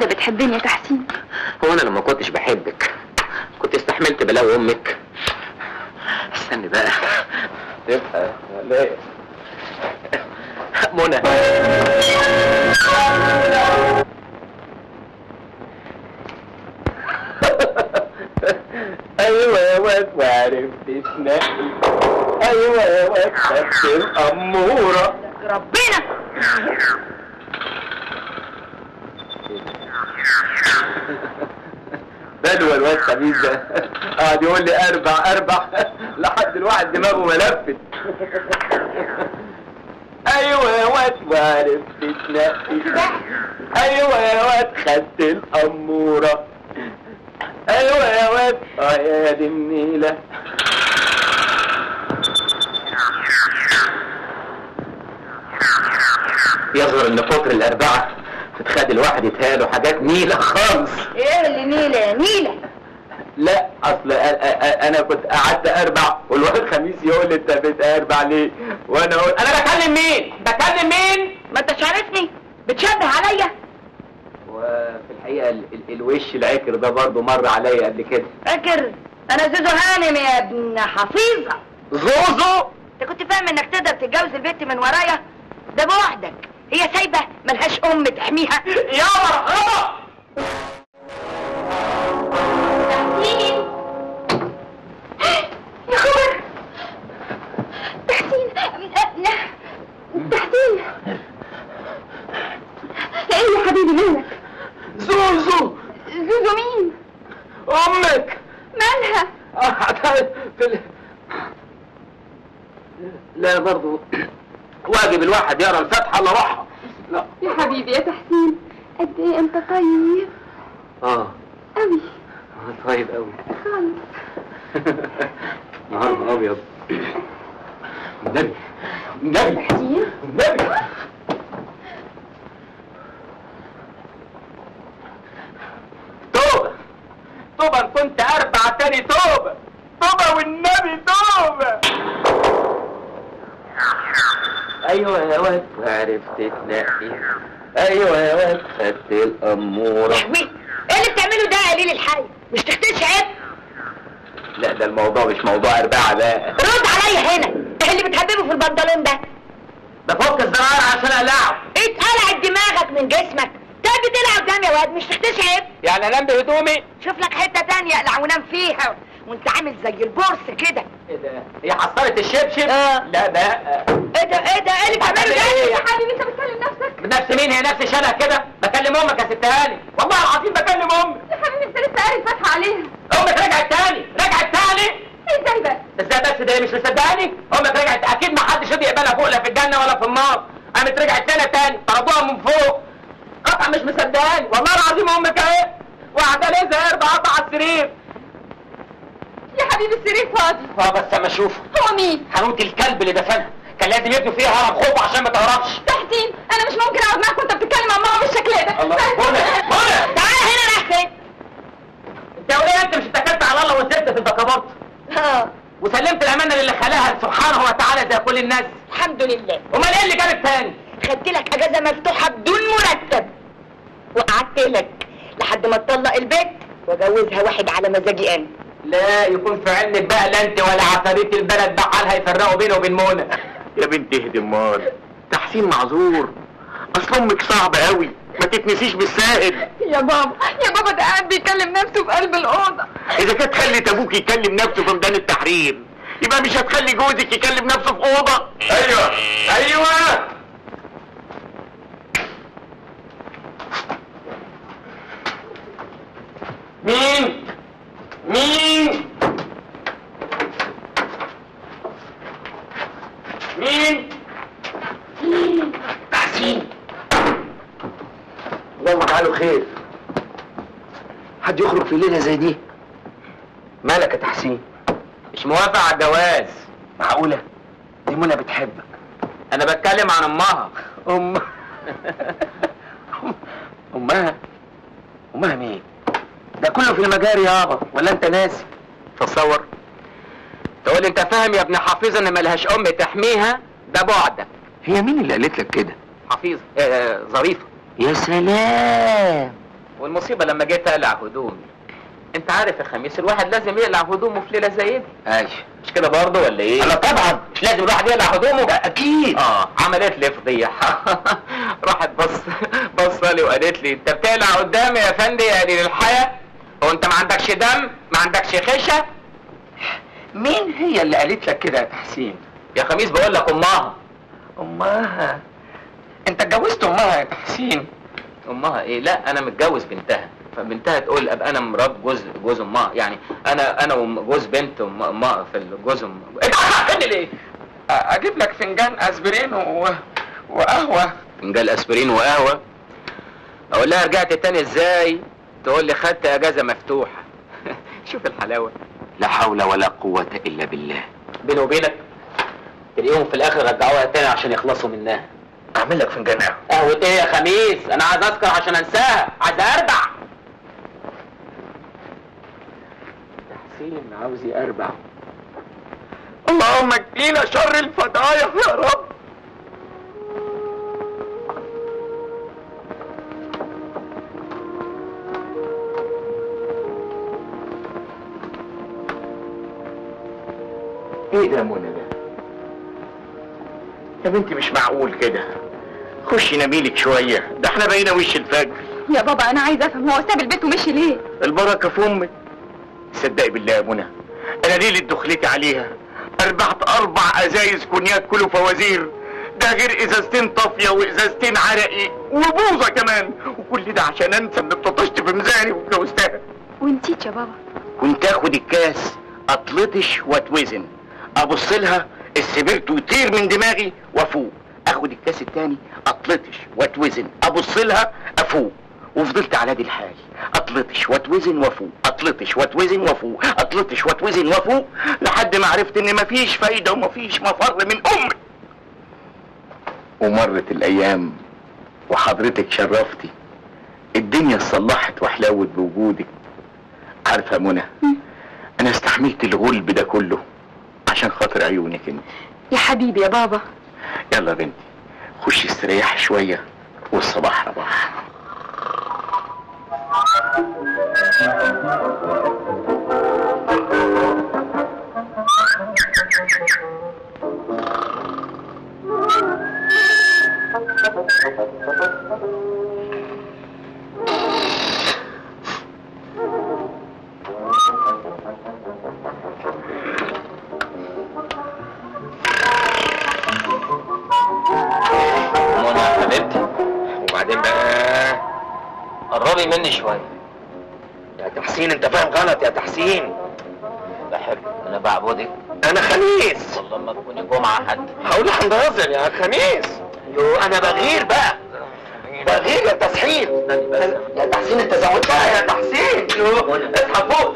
كده بتحبني يا تحسين هو انا لما كنتش بحبك كنت استحملت بلاوي امك استني بقى تبقى ولا ايه منى ايوه يا واد وعرفت تنقي ايوه يا واد خدت الاموره ربنا بدوى الواد خميس ده قعد يقول لي اربع اربع لحد الواحد دماغه ملفت ايوه يا واد وعرفت تنقي ايوه يا واد خدت الاموره ايوه يا واد اه يا دي النيله يظهر ان كتر الاربعه بتخلي الواحد يتهيأله حاجات نيله خالص ايه اللي نيلة يا نيلة لا اصل أ- أ- أ- انا كنت قعدت اربع والواد خميس يقول لي انت بتاربع ليه وانا اقول انا بكلم مين بكلم مين ما انتش عارفني بتشبه عليا وفي الحقيقه ال ال الوش العكر ده برضه مر عليا قبل كده فاكر انا زوزو هانم يا ابن حفيظة زوزو انت كنت فاهم انك تقدر تتجوز البنت من ورايا ده بوحدك هي سايبة ملهاش ام تحميها يا مرحبا تحسين يا خبر تحسين تحسين ايه يا حبيبي مالك زوزو زوزو مين امك مالها آه، في ال... لا برضه واجب الواحد يقرا الفاتحه الا روحها لا يا حبيبي يا تحسين قد ايه انت طيب اه قوي طيب قوي خالص نهار ابيض النبي النبي تحسين النبي توبة توبة إن كنت اربع تاني توبة توبة والنبي توبة ايوه يا واد عرفت تنقي ايوه يا واد خدت الاموره مين ايه اللي بتعمله ده يا قليل الحي مش تختش عيب لا ده الموضوع مش موضوع اربعه بقى رد عليا هنا ايه اللي بتحببه في البنطلون ده بفك الزرار عشان اقلعه اتقلعت دماغك من جسمك ده بتلعب قدام يا واد مش تختش عيب يعني انام بهدومي شوف لك حته تانية اقلع ونام فيها وانت عامل زي البورس كده ايه ده هي حصلت الشبشب آه. لا بقى ايه ده ايه ده ايه اللي بتعمله ده إيه؟ يا حبيبي انت بتكلم نفسك نفس مين هي نفس شبه كده بكلم امك يا ست هاني والله العظيم بكلم امك يا حبيبي انت لسه قاري الفاتحه عليها امك رجعت تاني رجعت تاني ازاي بس ازاي بس ده مش مصدقاني امك رجعت اكيد ما حدش راضي يقبلها فوق لا في الجنه ولا في النار قامت رجعت لنا تاني طردوها من فوق قطع مش مصدقاني والله العظيم امك اهي وقاعده ليه زي اربع قطع على السرير يا حبيبي السرير فاضي اه بس اما اشوف هو مين حانوت الكلب اللي دفنها كان لازم يبنوا فيها هرم خوف عشان ما تهربش تحسين انا مش ممكن اقعد معاك وانت بتتكلم عن ماما بالشكل ده الله منى منى تعال هنا يا حسين انت يا وليه انت مش اتكلت على الله وسبت في البكابورت اه وسلمت الامانه للي خلاها سبحانه وتعالى زي كل الناس الحمد لله امال ايه اللي جابك تاني خدت لك اجازه مفتوحه بدون مرتب وقعدت لك لحد ما تطلق البيت واجوزها واحد على مزاجي انا لا يكون في علمك بقى لا انت ولا عفاريت البلد بحالها يفرقوا بينه وبين منى يا بنت اهدي امال تحسين معذور اصل امك صعبه قوي ما تتنسيش بالسائد يا بابا يا بابا ده قاعد بيكلم نفسه في قلب الاوضه اذا كانت خلت ابوك يكلم نفسه في ميدان التحرير يبقى مش هتخلي جوزك يكلم نفسه في اوضه ايوه ايوه مين مين مين تحسين اللهم اجعله خير حد يخرج في ليله زي دي مالك يا تحسين مش موافق على الجواز معقوله دي منى بتحبك انا بتكلم عن امها ام امها امها مين ده كله في المجاري يابا ولا انت ناسي تصور تقول انت فاهم يا ابن حفيظه ان ملهاش ام تحميها ده بعدك هي مين اللي قالت لك كده حفيظه آه ظريفه يا سلام والمصيبه لما جيت اقلع هدومي انت عارف يا خميس الواحد لازم يقلع هدومه في ليله زي دي ايوه مش كده برضه ولا ايه انا طبعا مش لازم الواحد يقلع هدومه اكيد اه عملت لي فضيحه راحت بص بص لي وقالت لي انت بتقلع قدامي يا فندي يا قليل الحياه هو انت ما عندكش دم ما عندكش خشه مين هي اللي قالت لك كده يا تحسين يا خميس بقول لك امها امها انت اتجوزت امها يا تحسين امها ايه لا انا متجوز بنتها فبنتها تقول ابقى انا مرات جوز جوز امها يعني انا انا وجوز بنت أم- امها في الجوز ام انت هتحقني ليه اجيب لك فنجان اسبرين و... وقهوه فنجان اسبرين وقهوه اقول لها رجعت تاني ازاي تقول لي خدت اجازه مفتوحه شوف الحلاوه لا حول ولا قوه الا بالله بيني وبينك تلاقيهم في الاخر رجعوها تاني عشان يخلصوا منها اعمل لك فنجان قهوه قهوة ايه يا خميس انا عايز اسكر عشان انساها عايز اربع تحسين عاوز يربع اللهم اكفينا شر الفضايح يا رب ايه ده يا منى ده يا بنتي مش معقول كده خشي نميلك شويه ده احنا بقينا وش الفجر يا بابا انا عايزه افهم هو ساب البيت ومشي ليه البركه في امك صدقي بالله يا منى انا ليله دخلتي عليها اربعت اربع ازايز كونياك كله فوازير ده غير ازازتين طافيه وازازتين عرقي وبوظه كمان وكل ده عشان انسى انك اتطشت في ميزاني واتجوزتها ونسيت يا بابا كنت اخد الكاس اطلطش واتوزن ابص لها السبرت يطير من دماغي وافوق اخد الكاس التاني اطلطش واتوزن ابص لها افوق وفضلت على دي الحال اطلطش واتوزن وافوق اطلطش واتوزن وافوق اطلطش واتوزن وافوق لحد ما عرفت ان مفيش فايده ومفيش مفر من امي ومرت الايام وحضرتك شرفتي الدنيا اتصلحت وحلاوت بوجودك عارفه يا منى انا استحملت الغلب ده كله عشان خاطر عيونك انت يا حبيبي يا بابا يلا يا بنتي خشي استريحي شويه والصباح رباح منى يا حبيبتي وبعدين بقى قربي مني شويه يا تحسين انت فاهم غلط يا تحسين بحب انا بعبدك انا خميس والله ما تكوني جمعه حتى هقول الحمد لله يا خميس يو انا بغير بقى بغير يا تحسين استني بس يا تحسين انت زودتها يا تحسين يو اصحى فوق